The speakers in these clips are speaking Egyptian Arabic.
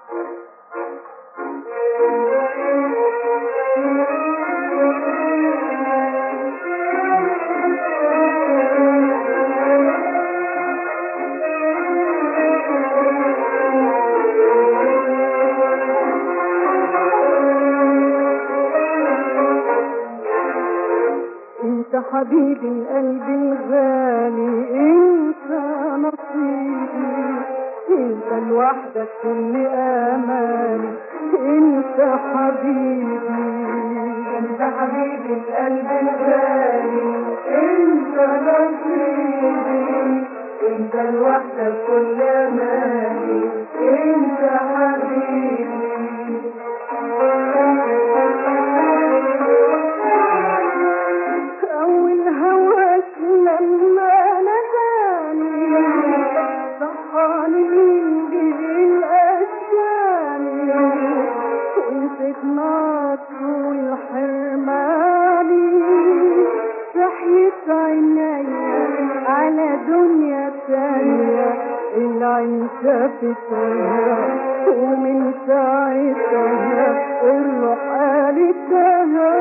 انت حبيبي القلب الغالي انت نصيبي انت لوحدك كل امالي انت حبيبي انت حبيبي القلب الغالي انت نصيبي انت لوحدك كل امالي انت حبيبي أول هواك لما ناداني صحاني من جيل أشجاني ونسيت نار والحرماني صحيت عينيا على دنيا تانية العين شافتها ومن ساعتها الروح قالتها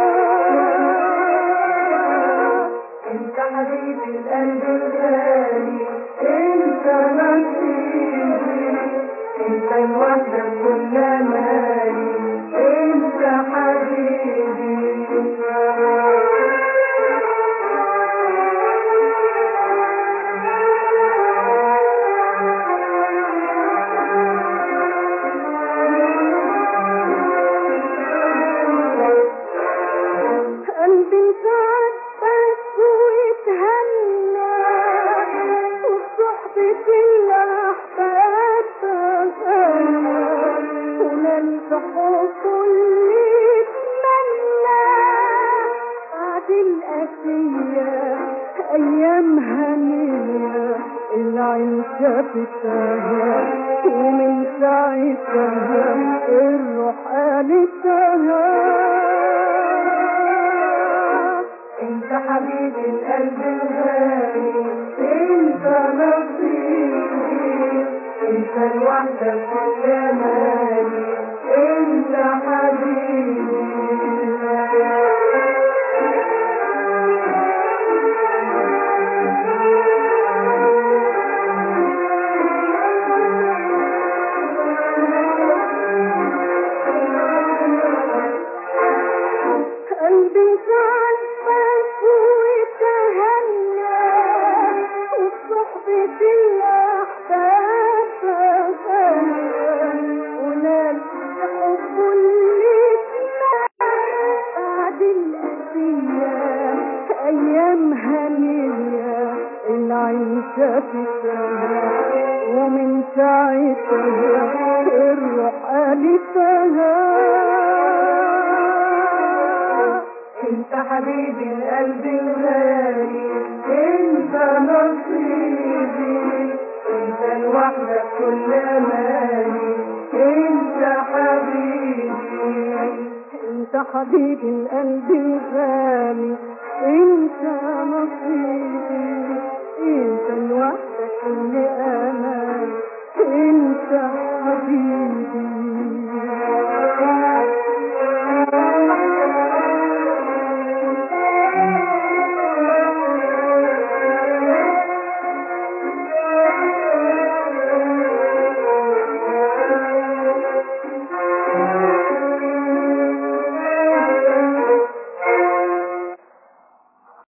انت حبيبي القلب الغالي انت نصيبي انت لوحدك كل مالي انت حبيبي قلبي انتعبت واتهنى وصحبة الأحباب تغنى ونلت حب اللي اتمنى بعد الأسية أيام هنية العين شافتها ومن ساعتها الروح قالتها انت حبيبي القلب الغالي انت نصيبي انت لوحدك كل مالي انت حبيبي قلبي تعبت وتهنى وصحبة الأحباب تغنى ونال حب اللي بعد الأسية أيام هنية العين شافتها ومن ساعتها الروح قالتها انت حبيبي القلب الغالي انت نصيبي انت لوحدك كل مالي انت حبيبي انت حبيبي القلب الغالي انت نصيبي انت لوحدك كل امالي انت حبيبي